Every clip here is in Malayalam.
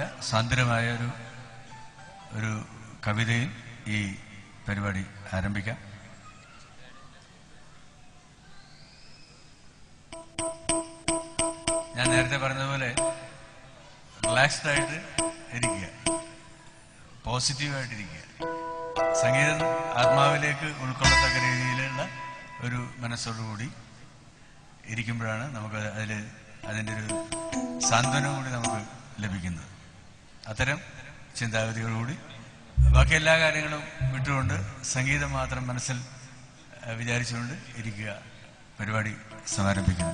സാന്ദ്രമായ ഒരു ഒരു കവിതയിൽ ഈ പരിപാടി ആരംഭിക്കാം ഞാൻ നേരത്തെ പറഞ്ഞതുപോലെ റിലാക്സ്ഡ് ആയിട്ട് ഇരിക്കുക പോസിറ്റീവായിട്ടിരിക്കുക സംഗീതം ആത്മാവിലേക്ക് ഉൾക്കൊള്ളത്തക്ക രീതിയിലുള്ള ഒരു മനസ്സോടുകൂടി ഇരിക്കുമ്പോഴാണ് നമുക്ക് അതിൽ അതിൻ്റെ ഒരു സാന്ത്വനം കൂടി നമുക്ക് ലഭിക്കുന്നത് അത്തരം ചിന്താഗതികളോടുകൂടി ബാക്കി എല്ലാ കാര്യങ്ങളും വിട്ടുകൊണ്ട് സംഗീതം മാത്രം മനസ്സിൽ ഏഹ്, വിചാരിച്ചുകൊണ്ട് ഇരിക്കുക പരിപാടി സമാരംഭിക്കുന്നു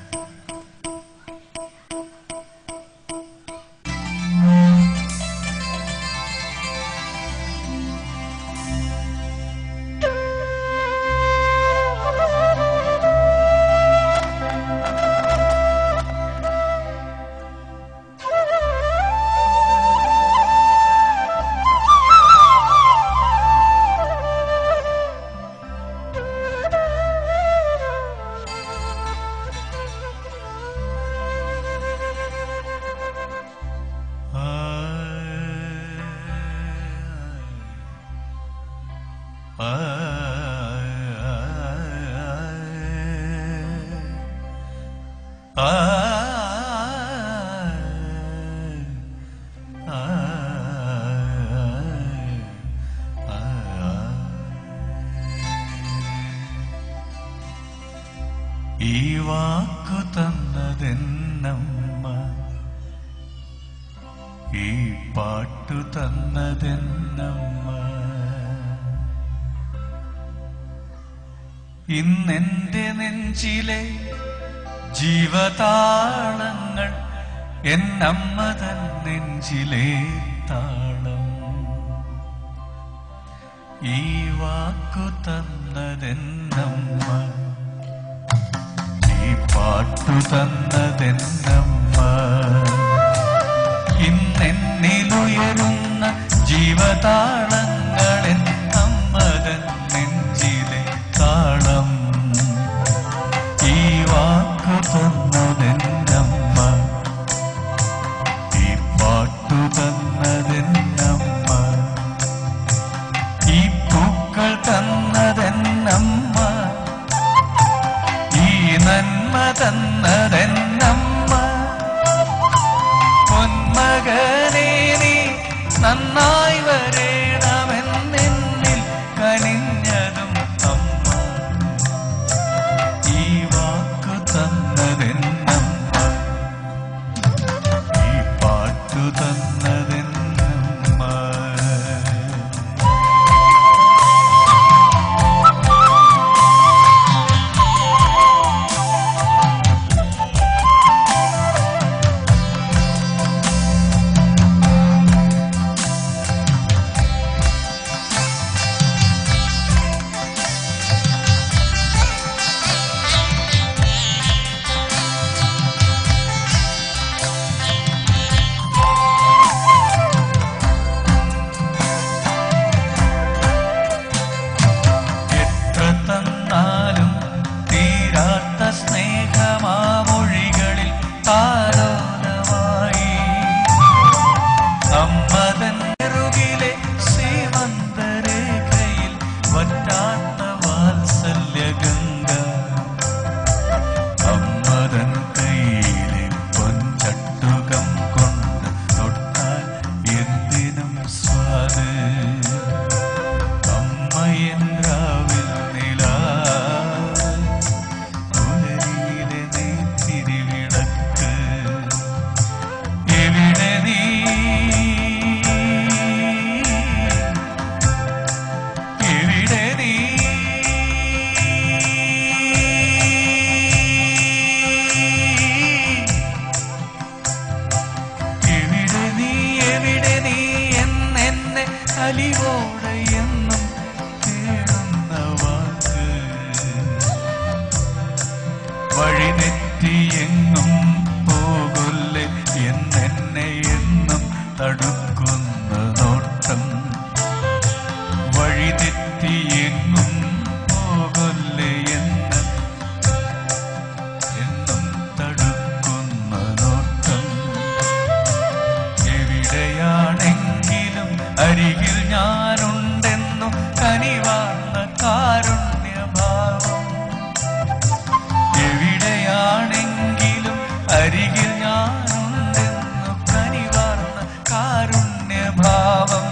ഈ വാക്കു തന്നതെന്നമ്മ ഈ പാട്ടു തന്നതെന്നമ്മ ഇന്നെന്റെ നെഞ്ചിലെ ജീവതാളങ്ങൾ എന്നമ്മ തൻ നെഞ്ചിലെ താളം ഈ വാക്കു തന്നതെന്നമ്മ ഈ പാട്ടു തന്നതെന്നമ്മ ഇന്നെന്നിലുയരുന്ന ജീവതാളങ്ങളെൻ അമ്മതൻ നെഞ്ചിലെ താളം ഈ വാക്കു തന്നതെന്നമ്മ ഈ പാട്ടു തന്നതെന്നമ്മ ഈ പൂക്കൾ തന്നതെന്നമ്മ ഈ നന്മ തന്നതെന്നമ്മ പൊന്മകനെ നീ നന്നായി വരേണമെന്നെന്നിൽ കനിഞ്ഞതും അമ്മ ഈ വാക്കു തന്നതെന്നമ്മ ഈ പാട്ടു തന്നതെന്നമ്മ എത്ര തന്നാലും തീരാത്ത സ്നേഹമാമൊഴികളിൽ താരോലമായി അമ്മതൻ റുകിലെ ശ്രീമന്തരേഖയിൽ വറ്റാത്ത വാത്സല്യഗംഗ അമ്മതൻ കയ്യിലെ പൊൻചട്ടുകം കൊണ്ട് തൊട്ടാൽ എന്തിനും സ്വാദ് അമ്മയൻരാവിൽ നിലാ പുലരിയിലെ നെയ്ത്തിരി വിളക്ക് എവിടെ നീ എവിടെ നീ എവിടെ നീ എവിടെ നീ എന്നെന്നെ അലിവോടെ എന്നും തേടുന്ന വാക്ക് വഴിതെറ്റി എങ്ങും പോകൊല്ലെ എന്നെന്നെ എന്നും തടുക്കുന്ന നോട്ടം വഴിതെറ്റി എങ്ങും പോകൊല്ലെ എന്ന് എന്നും തടുക്കുന്ന നോട്ടം എവിടെയാ കാരുണ്യഭാവം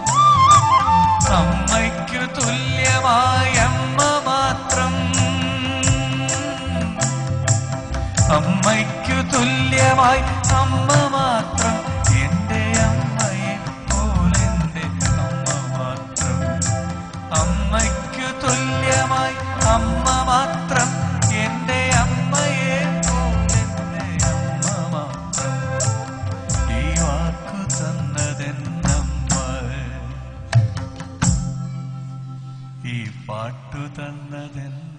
അമ്മയ്ക്കു തുല്യമായ അമ്മ മാത്രം അമ്മയ്ക്കു തുല്യമായി അമ്മ മാത്രം എന്റെ അമ്മയെ പോലെന്റെ അമ്മ മാത്രം അമ്മയ്ക്കു തുല്യമായി അമ്മ മാത്രം എന്റെ അമ്മയെ പോലെന്റെ അമ്മ മാത്രം ഈ വാക്കു തന്നതെന്നമ്മ ഈ പാട്ടു തന്നതെന്നമ്മ